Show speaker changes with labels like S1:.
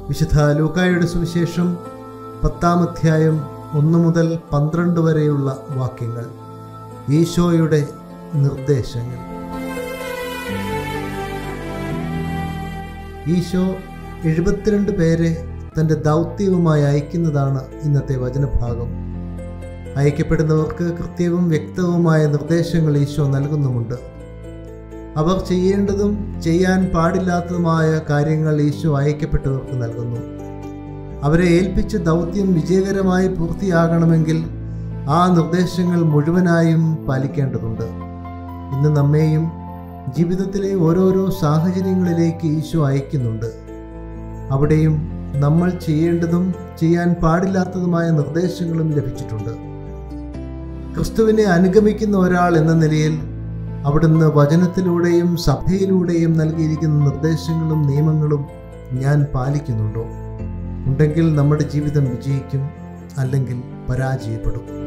S1: വിശുദ്ധ ലൂക്കായുടെ സുവിശേഷം പത്താം അധ്യായം ഒന്ന് മുതൽ പന്ത്രണ്ട് വരെയുള്ള വാക്യങ്ങൾ ഈശോയുടെ നിർദ്ദേശങ്ങൾ ഈശോ എഴുപത്തിരണ്ട് പേരെ തൻ്റെ ദൗത്യവുമായി അയക്കുന്നതാണ് ഇന്നത്തെ വചനഭാഗം അയക്കപ്പെടുന്നവർക്ക് കൃത്യവും വ്യക്തവുമായ നിർദ്ദേശങ്ങൾ ഈശോ നൽകുന്നുമുണ്ട് അവർ ചെയ്യേണ്ടതും ചെയ്യാൻ പാടില്ലാത്തതുമായ കാര്യങ്ങൾ ഈശോ അയക്കപ്പെട്ടവർക്ക് നൽകുന്നു അവരെ ഏൽപ്പിച്ച ദൗത്യം വിജയകരമായി പൂർത്തിയാകണമെങ്കിൽ ആ നിർദ്ദേശങ്ങൾ മുഴുവനായും പാലിക്കേണ്ടതുണ്ട് ഇന്ന് നമ്മെയും ജീവിതത്തിലെ ഓരോരോ സാഹചര്യങ്ങളിലേക്ക് ഈശോ അയക്കുന്നുണ്ട് അവിടെയും നമ്മൾ ചെയ്യേണ്ടതും ചെയ്യാൻ പാടില്ലാത്തതുമായ നിർദ്ദേശങ്ങളും ലഭിച്ചിട്ടുണ്ട് ക്രിസ്തുവിനെ അനുഗമിക്കുന്ന ഒരാൾ എന്ന നിലയിൽ അവിടുന്ന് വചനത്തിലൂടെയും സഭയിലൂടെയും നൽകിയിരിക്കുന്ന നിർദ്ദേശങ്ങളും നിയമങ്ങളും ഞാൻ പാലിക്കുന്നുണ്ടോ ഉണ്ടെങ്കിൽ നമ്മുടെ ജീവിതം വിജയിക്കും അല്ലെങ്കിൽ പരാജയപ്പെടും